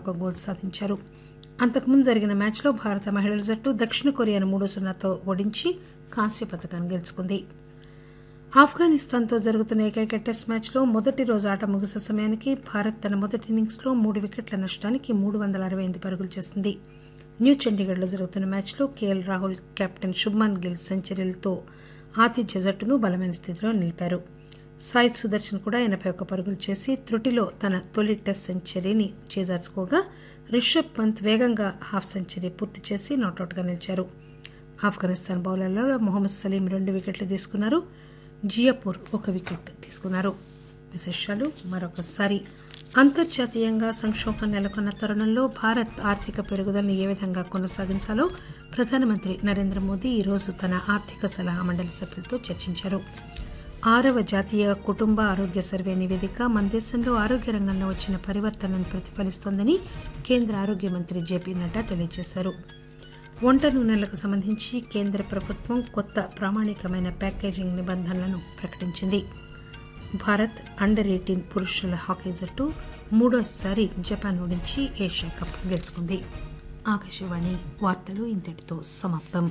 మరొక గోల్ సాధించారు అంతకుముందు జరిగిన మ్యాచ్లో భారత మహిళల జట్టు దక్షిణ కొరియాను మూడు సున్నాతో ఓడించి కాంస్య పథకాన్ని గెలుచుకుంది ఆఫ్ఘనిస్తాన్తో జరుగుతున్న ఏకైక టెస్ట్ మ్యాచ్లో మొదటి రోజు ఆట ముగిసే సమయానికి భారత్ తన మొదటి ఇన్నింగ్స్లో మూడు వికెట్ల నష్టానికి మూడు వందల అరవై ఎనిమిది పరుగులు చేసింది న్యూ చండీగఢ్లో జరుగుతున్న మ్యాచ్లో కేఎల్ రాహుల్ కెప్టెన్ శుభ్మన్ గిల్ సెంచరీలతో ఆతిథ్య జట్టును బలమైన స్థితిలో నిలిపారు సాయిద్ సుదర్శన్ కూడా ఎనభై ఒక్క పరుగులు చేసి త్రుటిలో తన తొలి టెస్ట్ సెంచరీని చేజార్చుకోగా రిషబ్ పంత్ వేగంగా హాఫ్ సెంచరీ పూర్తి చేసి నాటౌట్గా నిలిచారు ఆఫ్ఘనిస్తాన్ బౌలర్లలో మొహమ్మద్ సలీం రెండు వికెట్లు తీసుకున్నారు జియాపూర్ ఒక వికెట్ తీసుకున్నారు విశేషాలు మరొకసారి అంతర్జాతీయంగా సంక్షోభం నెలకొన్న తరుణంలో భారత్ ఆర్థిక పెరుగుదలను ఏ విధంగా కొనసాగించాలో ప్రధానమంత్రి నరేంద్ర మోదీ ఈరోజు తన ఆర్థిక సలహా మండలి సభ్యులతో చర్చించారు ఆరవ జాతీయ కుటుంబ ఆరోగ్య సర్వే నివేదిక మన దేశంలో ఆరోగ్య రంగంలో వచ్చిన పరివర్తనను ప్రతిఫలిస్తోందని కేంద్ర ఆరోగ్య మంత్రి జేపీ నడ్డా తెలియజేశారు వంట నూనెలకు సంబంధించి కేంద్ర ప్రభుత్వం కొత్త ప్రామాణికమైన ప్యాకేజింగ్ నిబంధనలను ప్రకటించింది భారత్ అండర్ ఎయిటీన్ పురుషుల హాకీ జట్టు మూడోసారి జపాన్ ఓడించి ఏషియా కప్ గెలుచుకుంది ఆకాశవాణి వార్తలు ఇంతటితో సమాప్తం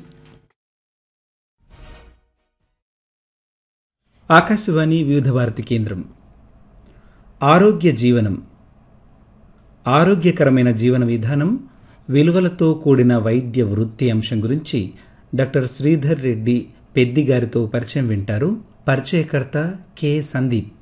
ఆకాశవాణి వివిధ భారతి కేంద్రం ఆరోగ్య జీవనం ఆరోగ్యకరమైన జీవన విధానం విలువలతో కూడిన వైద్య వృత్తి అంశం గురించి డాక్టర్ శ్రీధర్ రెడ్డి పెద్ది గారితో పరిచయం వింటారు పరిచయకర్త కె సందీప్